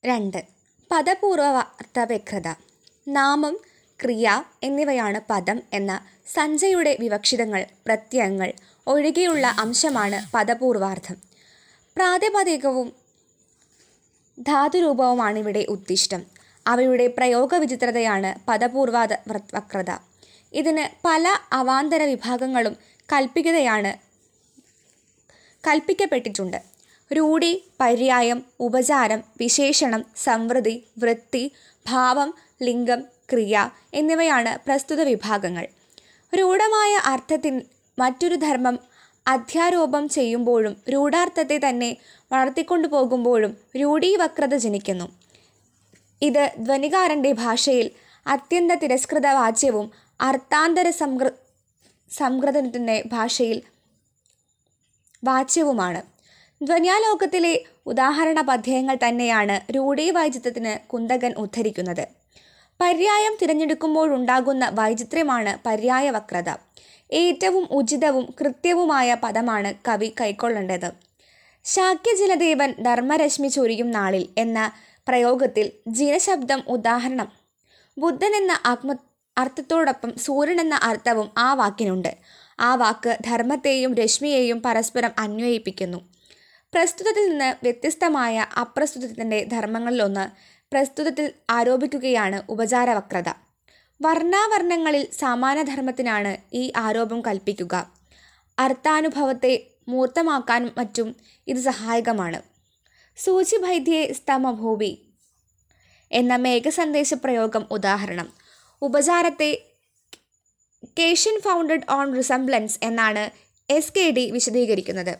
രണ്ട് പദപൂർവാർത്ഥ വ്യഗ്രത നാമം ക്രിയ എന്നിവയാണ് പദം എന്ന സഞ്ജയുടെ വിവക്ഷിതങ്ങൾ പ്രത്യയങ്ങൾ ഒഴികെയുള്ള അംശമാണ് പദപൂർവാർത്ഥം പ്രാതിപതികവും ധാതുരൂപവുമാണ് ഇവിടെ ഉദ്ദിഷ്ടം അവയുടെ പ്രയോഗവിചിത്രതയാണ് പദപൂർവാദ വക്രത ഇതിന് പല അവാന്തര വിഭാഗങ്ങളും കൽപ്പികതയാണ് കൽപ്പിക്കപ്പെട്ടിട്ടുണ്ട് രൂഢി പര്യായം ഉപചാരം വിശേഷണം സംവൃതി വൃത്തി ഭാവം ലിംഗം ക്രിയ എന്നിവയാണ് പ്രസ്തുത വിഭാഗങ്ങൾ രൂഢമായ അർത്ഥത്തിൽ മറ്റൊരു ധർമ്മം അധ്യാരോപം ചെയ്യുമ്പോഴും രൂഢാർത്ഥത്തെ തന്നെ വളർത്തിക്കൊണ്ടു പോകുമ്പോഴും രൂഢീവക്രത ജനിക്കുന്നു ഇത് ധ്വനികാരൻ്റെ ഭാഷയിൽ അത്യന്ത തിരസ്കൃത വാച്യവും അർത്ഥാന്തര സംകൃ സംകൃതത്തിൻ്റെ ഭാഷയിൽ വാച്യവുമാണ് ധ്വന്യാലോകത്തിലെ ഉദാഹരണ പദ്യങ്ങൾ തന്നെയാണ് രൂഢീ വൈചിത്രത്തിന് കുന്തകൻ ഉദ്ധരിക്കുന്നത് പര്യായം തിരഞ്ഞെടുക്കുമ്പോഴുണ്ടാകുന്ന വൈചിത്ര്യമാണ് പര്യായ വക്രത ഏറ്റവും ഉചിതവും കൃത്യവുമായ പദമാണ് കവി കൈക്കൊള്ളേണ്ടത് ശാക്യജലദേവൻ ധർമ്മരശ്മി ചൊരിയും നാളിൽ എന്ന പ്രയോഗത്തിൽ ജിനശബ്ദം ഉദാഹരണം ബുദ്ധൻ എന്ന ആത്മ അർത്ഥത്തോടൊപ്പം സൂര്യൻ എന്ന അർത്ഥവും ആ വാക്കിനുണ്ട് ആ വാക്ക് ധർമ്മത്തെയും രശ്മിയെയും പരസ്പരം അന്വയിപ്പിക്കുന്നു പ്രസ്തുതത്തിൽ നിന്ന് വ്യത്യസ്തമായ അപ്രസ്തുതത്തിൻ്റെ ധർമ്മങ്ങളിലൊന്ന് പ്രസ്തുതത്തിൽ ആരോപിക്കുകയാണ് ഉപചാരവക്രത വർണ്ണാവർണ്ണങ്ങളിൽ സമാനധർമ്മത്തിനാണ് ഈ ആരോപം കൽപ്പിക്കുക അർത്ഥാനുഭവത്തെ മൂർത്തമാക്കാനും മറ്റും ഇത് സഹായകമാണ് സൂചിഭൈദ്യേ സ്തമഭൂവി എന്ന മേഘസന്ദേശ പ്രയോഗം ഉദാഹരണം ഉപചാരത്തെ കേഷ്യൻ ഫൗണ്ടഡ് ഓൺ റിസംബ്ലൻസ് എന്നാണ് എസ് കെ ഡി വിശദീകരിക്കുന്നത്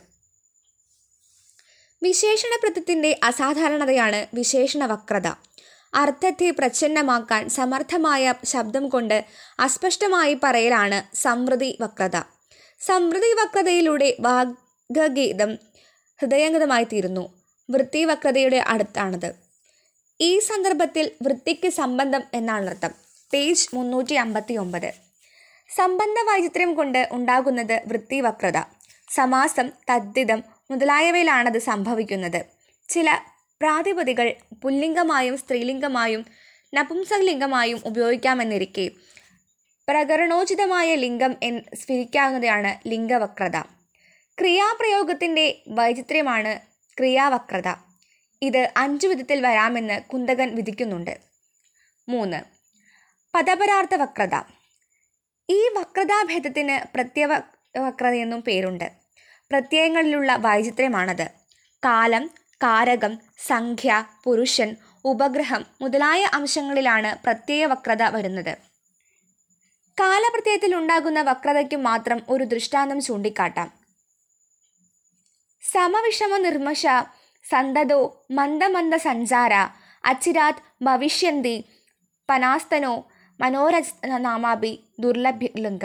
വിശേഷണപ്രത്യത്തിൻ്റെ അസാധാരണതയാണ് വിശേഷണ വക്രത അർത്ഥത്തെ പ്രച്ഛന്നമാക്കാൻ സമർത്ഥമായ ശബ്ദം കൊണ്ട് അസ്പഷ്ടമായി പറയലാണ് സമൃദ്ധി വക്രത സമൃദ്ധി വക്രതയിലൂടെ വാഗഗീതം ഹൃദയംഗതമായി തീരുന്നു വൃത്തി വക്രതയുടെ അടുത്താണത് ഈ സന്ദർഭത്തിൽ വൃത്തിക്ക് സംബന്ധം എന്നാണ് അർത്ഥം പേജ് മുന്നൂറ്റി അമ്പത്തി ഒമ്പത് സംബന്ധ വൈചിത്ര്യം കൊണ്ട് ഉണ്ടാകുന്നത് വൃത്തി വക്രത സമാസം തദ്ധിതം മുതലായവയിലാണത് സംഭവിക്കുന്നത് ചില പ്രാതിപതികൾ പുല്ലിംഗമായും സ്ത്രീലിംഗമായും നപുംസകലിംഗമായും ഉപയോഗിക്കാമെന്നിരിക്കെ പ്രകരണോചിതമായ ലിംഗം എന്ന് സ്ഫിരിക്കാവുന്നതാണ് ലിംഗവക്രത ക്രിയാപ്രയോഗത്തിൻ്റെ വൈചിത്ര്യമാണ് ക്രിയാവക്രത ഇത് അഞ്ചു വിധത്തിൽ വരാമെന്ന് കുന്തകൻ വിധിക്കുന്നുണ്ട് മൂന്ന് പദപരാർത്ഥ വക്രത ഈ വക്രതാഭേദത്തിന് പ്രത്യവ വക്രതയെന്നും പേരുണ്ട് പ്രത്യയങ്ങളിലുള്ള വൈചിത്ര്യമാണത് കാലം കാരകം സംഖ്യ പുരുഷൻ ഉപഗ്രഹം മുതലായ അംശങ്ങളിലാണ് പ്രത്യയ വക്രത വരുന്നത് കാലപ്രത്യയത്തിൽ ഉണ്ടാകുന്ന വക്രതയ്ക്ക് മാത്രം ഒരു ദൃഷ്ടാന്തം ചൂണ്ടിക്കാട്ടാം സമവിഷമ നിർമ്മശ സന്തതോ മന്ദമന്ദ സഞ്ചാര അച്ചിരാത് ഭവിഷ്യന്തി പനാസ്തനോ മനോരജ നാമാഭി ദുർലഭ്യലിംഗ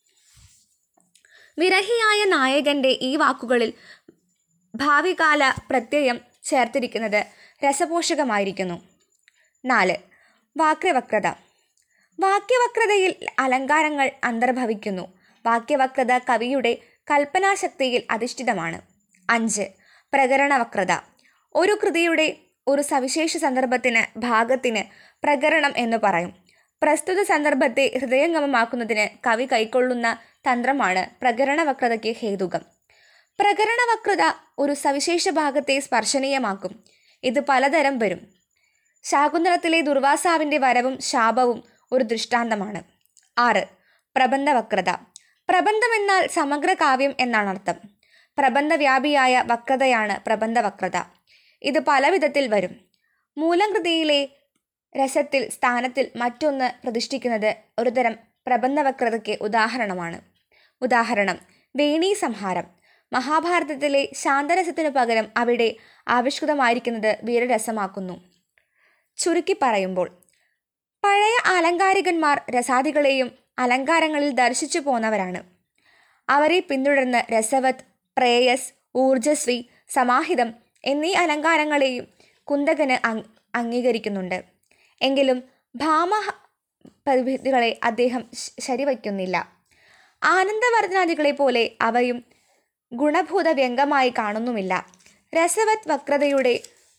വിരഹിയായ നായകന്റെ ഈ വാക്കുകളിൽ ഭാവികാല പ്രത്യയം ചേർത്തിരിക്കുന്നത് രസപോഷകമായിരിക്കുന്നു നാല് വാക്യവക്രത വാക്യവക്രതയിൽ അലങ്കാരങ്ങൾ അന്തർഭവിക്കുന്നു വാക്യവക്രത കവിയുടെ കൽപ്പനാശക്തിയിൽ അധിഷ്ഠിതമാണ് അഞ്ച് പ്രകരണവക്രത ഒരു കൃതിയുടെ ഒരു സവിശേഷ സന്ദർഭത്തിന് ഭാഗത്തിന് പ്രകരണം എന്ന് പറയും പ്രസ്തുത സന്ദർഭത്തെ ഹൃദയംഗമമാക്കുന്നതിന് കവി കൈക്കൊള്ളുന്ന തന്ത്രമാണ് പ്രകരണവക്രതയ്ക്ക് ഹേതുകം പ്രകരണവക്രത ഒരു സവിശേഷ ഭാഗത്തെ സ്പർശനീയമാക്കും ഇത് പലതരം വരും ശാകുന്തളത്തിലെ ദുർവാസാവിൻ്റെ വരവും ശാപവും ഒരു ദൃഷ്ടാന്തമാണ് ആറ് പ്രബന്ധവക്രത പ്രബന്ധം എന്നാൽ സമഗ്ര കാവ്യം എന്നാണ് അർത്ഥം പ്രബന്ധവ്യാപിയായ വക്രതയാണ് പ്രബന്ധവക്രത ഇത് പല വിധത്തിൽ വരും മൂലകൃതിയിലെ രസത്തിൽ സ്ഥാനത്തിൽ മറ്റൊന്ന് പ്രതിഷ്ഠിക്കുന്നത് ഒരുതരം പ്രബന്ധവക്രതയ്ക്ക് ഉദാഹരണമാണ് ഉദാഹരണം വേണീ സംഹാരം മഹാഭാരതത്തിലെ ശാന്തരസത്തിനു പകരം അവിടെ ആവിഷ്കൃതമായിരിക്കുന്നത് വീരരസമാക്കുന്നു ചുരുക്കി പറയുമ്പോൾ പഴയ അലങ്കാരികന്മാർ രസാദികളെയും അലങ്കാരങ്ങളിൽ ദർശിച്ചു പോന്നവരാണ് അവരെ പിന്തുടർന്ന് രസവത് പ്രേയസ് ഊർജസ്വി സമാഹിതം എന്നീ അലങ്കാരങ്ങളെയും കുന്തകന് അംഗീകരിക്കുന്നുണ്ട് എങ്കിലും ഭാമ പരിമിതികളെ അദ്ദേഹം ശരിവയ്ക്കുന്നില്ല ആനന്ദവർദ്ധനാദികളെ പോലെ അവയും ഗുണഭൂത വ്യംഗമായി കാണുന്നുമില്ല രസവത് വക്രതയുടെ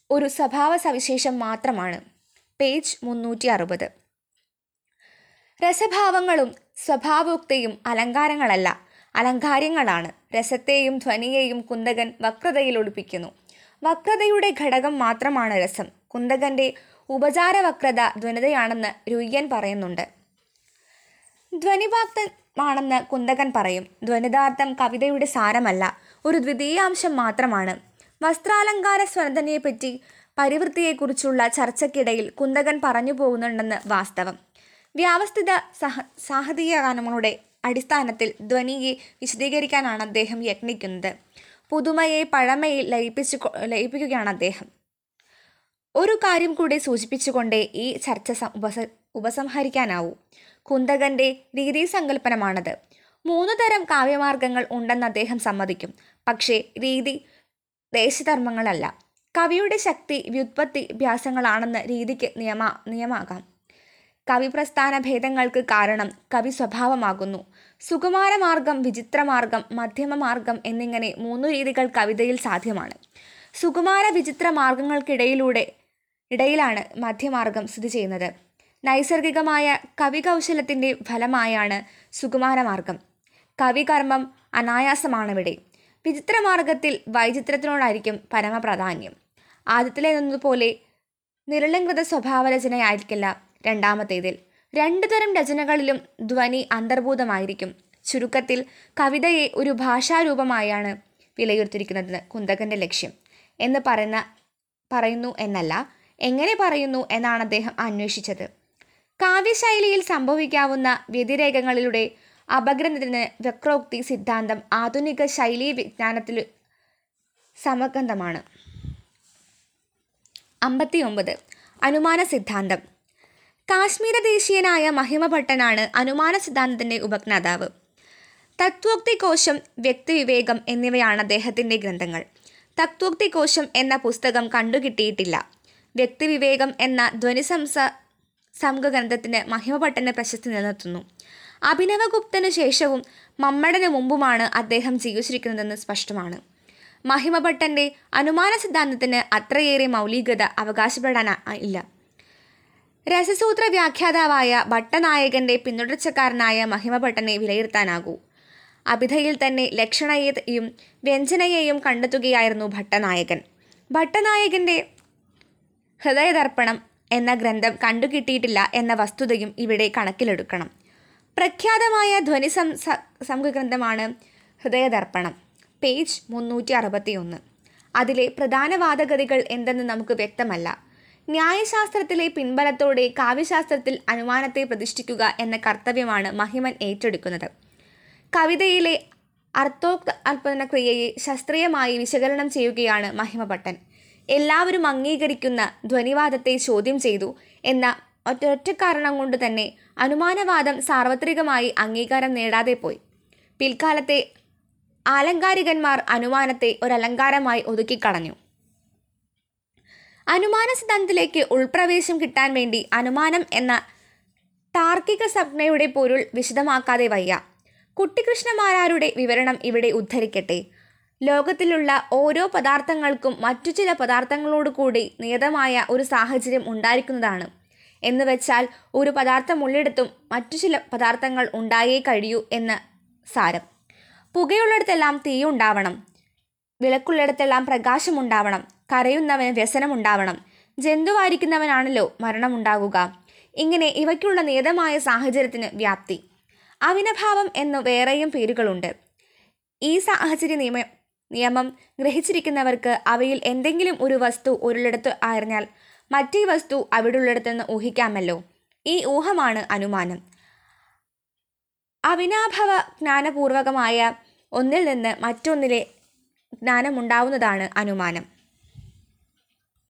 ഒരു സ്വഭാവ സവിശേഷം മാത്രമാണ് പേജ് മുന്നൂറ്റി അറുപത് രസഭാവങ്ങളും സ്വഭാവോക്തയും അലങ്കാരങ്ങളല്ല അലങ്കാര്യങ്ങളാണ് രസത്തെയും ധ്വനിയെയും കുന്തകൻ വക്രതയിൽ ഒളിപ്പിക്കുന്നു വക്രതയുടെ ഘടകം മാത്രമാണ് രസം കുന്തകന്റെ ഉപചാര വക്രത ധ്വനിതയാണെന്ന് രുയ്യൻ പറയുന്നുണ്ട് ധ്വനിവാക്തമാണെന്ന് കുന്തകൻ പറയും ധ്വനിതാർത്ഥം കവിതയുടെ സാരമല്ല ഒരു ദ്വിതീയാംശം മാത്രമാണ് വസ്ത്രാലങ്കാര സ്വനതനെപ്പറ്റി പരിവൃത്തിയെക്കുറിച്ചുള്ള ചർച്ചയ്ക്കിടയിൽ കുന്തകൻ പറഞ്ഞു പോകുന്നുണ്ടെന്ന് വാസ്തവം വ്യാവസ്ഥിത സഹ സാഹതീയ ഗാനങ്ങളുടെ അടിസ്ഥാനത്തിൽ ധ്വനിയെ വിശദീകരിക്കാനാണ് അദ്ദേഹം യത്നിക്കുന്നത് പുതുമയെ പഴമയിൽ ലയിപ്പിച്ചു ലയിപ്പിക്കുകയാണ് അദ്ദേഹം ഒരു കാര്യം കൂടി സൂചിപ്പിച്ചുകൊണ്ടേ ഈ ചർച്ച സം- ഉപസ ഉപസംഹരിക്കാനാവൂ കുന്തകന്റെ രീതിസങ്കല്പനമാണത് മൂന്ന് തരം കാവ്യമാർഗങ്ങൾ ഉണ്ടെന്ന് അദ്ദേഹം സമ്മതിക്കും പക്ഷേ രീതി ദേശധർമ്മങ്ങളല്ല കവിയുടെ ശക്തി വ്യുത്പത്തി അഭ്യാസങ്ങളാണെന്ന് രീതിക്ക് നിയമ നിയമാകാം കവിപ്രസ്ഥാന ഭേദങ്ങൾക്ക് കാരണം കവി സ്വഭാവമാകുന്നു സുകുമാരമാർഗം വിചിത്രമാർഗം മധ്യമമാർഗം എന്നിങ്ങനെ മൂന്നു രീതികൾ കവിതയിൽ സാധ്യമാണ് സുകുമാര വിചിത്ര മാർഗങ്ങൾക്കിടയിലൂടെ ഇടയിലാണ് മധ്യമാർഗം സ്ഥിതി ചെയ്യുന്നത് നൈസർഗികമായ കവികൗശലത്തിൻ്റെ ഫലമായാണ് സുകുമാരമാർഗം കവികർമ്മം അനായാസമാണിവിടെ വിചിത്രമാർഗത്തിൽ വൈചിത്രത്തിനോടായിരിക്കും പരമപ്രാധാന്യം ആദ്യത്തിലേതുപോലെ നിരലംകൃത സ്വഭാവ രചനയായിരിക്കില്ല രണ്ടാമത്തേതിൽ രണ്ടു തരം രചനകളിലും ധ്വനി അന്തർഭൂതമായിരിക്കും ചുരുക്കത്തിൽ കവിതയെ ഒരു ഭാഷാരൂപമായാണ് വിലയിരുത്തിയിരിക്കുന്നത് കുന്തകന്റെ ലക്ഷ്യം എന്ന് പറയുന്ന പറയുന്നു എന്നല്ല എങ്ങനെ പറയുന്നു എന്നാണ് അദ്ദേഹം അന്വേഷിച്ചത് കാവ്യശൈലിയിൽ സംഭവിക്കാവുന്ന വ്യതിരേകങ്ങളിലൂടെ അപഗ്രഥത്തിന് വക്രോക്തി സിദ്ധാന്തം ആധുനിക ശൈലീ വിജ്ഞാനത്തിൽ സമഗ്രന്ഥമാണ് അമ്പത്തി ഒമ്പത് അനുമാന സിദ്ധാന്തം കാശ്മീര ദേശീയനായ മഹിമഭട്ടനാണ് അനുമാന സിദ്ധാന്തത്തിന്റെ ഉപജ്ഞാതാവ് തത്വോക്തി കോശം വ്യക്തിവിവേകം എന്നിവയാണ് അദ്ദേഹത്തിന്റെ ഗ്രന്ഥങ്ങൾ തത്വോക്തി കോശം എന്ന പുസ്തകം കണ്ടുകിട്ടിയിട്ടില്ല വ്യക്തിവിവേകം എന്ന ധ്വനിസംസ സമഗ്രന്ഥത്തിന് മഹിമഭട്ടന് പ്രശസ്തി നിലനിർത്തുന്നു അഭിനവഗുപ്തനു ശേഷവും മമ്മടന് മുമ്പുമാണ് അദ്ദേഹം ജീവിച്ചിരിക്കുന്നതെന്ന് സ്പഷ്ടമാണ് മഹിമഭട്ടന്റെ അനുമാന സിദ്ധാന്തത്തിന് അത്രയേറെ മൗലികത അവകാശപ്പെടാൻ ഇല്ല രസസൂത്ര വ്യാഖ്യാതാവായ ഭട്ടനായകന്റെ പിന്തുടർച്ചക്കാരനായ മഹിമഭട്ടനെ വിലയിരുത്താനാകൂ അഭിധയിൽ തന്നെ ലക്ഷണയെയും വ്യഞ്ജനയെയും കണ്ടെത്തുകയായിരുന്നു ഭട്ടനായകൻ ഭട്ടനായകന്റെ ഹൃദയദർപ്പണം എന്ന ഗ്രന്ഥം കണ്ടുകിട്ടിയിട്ടില്ല എന്ന വസ്തുതയും ഇവിടെ കണക്കിലെടുക്കണം പ്രഖ്യാതമായ ധ്വനി സംസ സംഗ്രന്ഥമാണ് ഹൃദയദർപ്പണം പേജ് മുന്നൂറ്റി അറുപത്തിയൊന്ന് അതിലെ പ്രധാന വാദഗതികൾ എന്തെന്ന് നമുക്ക് വ്യക്തമല്ല ന്യായശാസ്ത്രത്തിലെ പിൻബലത്തോടെ കാവ്യശാസ്ത്രത്തിൽ അനുമാനത്തെ പ്രതിഷ്ഠിക്കുക എന്ന കർത്തവ്യമാണ് മഹിമൻ ഏറ്റെടുക്കുന്നത് കവിതയിലെ അർത്ഥോക്ത അർപ്പണ ക്രിയയെ ശാസ്ത്രീയമായി വിശകലനം ചെയ്യുകയാണ് മഹിമഭട്ടൻ എല്ലാവരും അംഗീകരിക്കുന്ന ധ്വനിവാദത്തെ ചോദ്യം ചെയ്തു എന്ന ഒറ്റ കാരണം കൊണ്ട് തന്നെ അനുമാനവാദം സാർവത്രികമായി അംഗീകാരം നേടാതെ പോയി പിൽക്കാലത്തെ ആലങ്കാരികന്മാർ അനുമാനത്തെ ഒരലങ്കാരമായി ഒതുക്കിക്കളഞ്ഞു അനുമാന സിദ്ധാന്തത്തിലേക്ക് ഉൾപ്രവേശം കിട്ടാൻ വേണ്ടി അനുമാനം എന്ന താർക്കിക സംജ്ഞയുടെ പൊരുൾ വിശദമാക്കാതെ വയ്യ കുട്ടിക്കൃഷ്ണമാരാരുടെ വിവരണം ഇവിടെ ഉദ്ധരിക്കട്ടെ ലോകത്തിലുള്ള ഓരോ പദാർത്ഥങ്ങൾക്കും മറ്റു ചില പദാർത്ഥങ്ങളോട് കൂടി നിയതമായ ഒരു സാഹചര്യം ഉണ്ടായിരിക്കുന്നതാണ് എന്ന് വെച്ചാൽ ഒരു പദാർത്ഥം ഉള്ളിടത്തും മറ്റു ചില പദാർത്ഥങ്ങൾ ഉണ്ടായേ കഴിയൂ എന്ന് സാരം പുകയുള്ളിടത്തെല്ലാം തീയുണ്ടാവണം വിളക്കുള്ളിടത്തെല്ലാം പ്രകാശമുണ്ടാവണം കരയുന്നവന് വ്യസനമുണ്ടാവണം ജന്തുവായിരിക്കുന്നവനാണല്ലോ മരണമുണ്ടാകുക ഇങ്ങനെ ഇവയ്ക്കുള്ള നിയതമായ സാഹചര്യത്തിന് വ്യാപ്തി അവിനഭാവം എന്നു വേറെയും പേരുകളുണ്ട് ഈ സാഹചര്യ നിയമ നിയമം ഗ്രഹിച്ചിരിക്കുന്നവർക്ക് അവയിൽ എന്തെങ്കിലും ഒരു വസ്തു ഒരിടത്ത് ആയിരുന്നാൽ മറ്റേ വസ്തു അവിടെയുള്ളിടത്തെന്ന് ഊഹിക്കാമല്ലോ ഈ ഊഹമാണ് അനുമാനം അവിനാഭവ ജ്ഞാനപൂർവകമായ ഒന്നിൽ നിന്ന് മറ്റൊന്നിലെ ജ്ഞാനമുണ്ടാവുന്നതാണ് അനുമാനം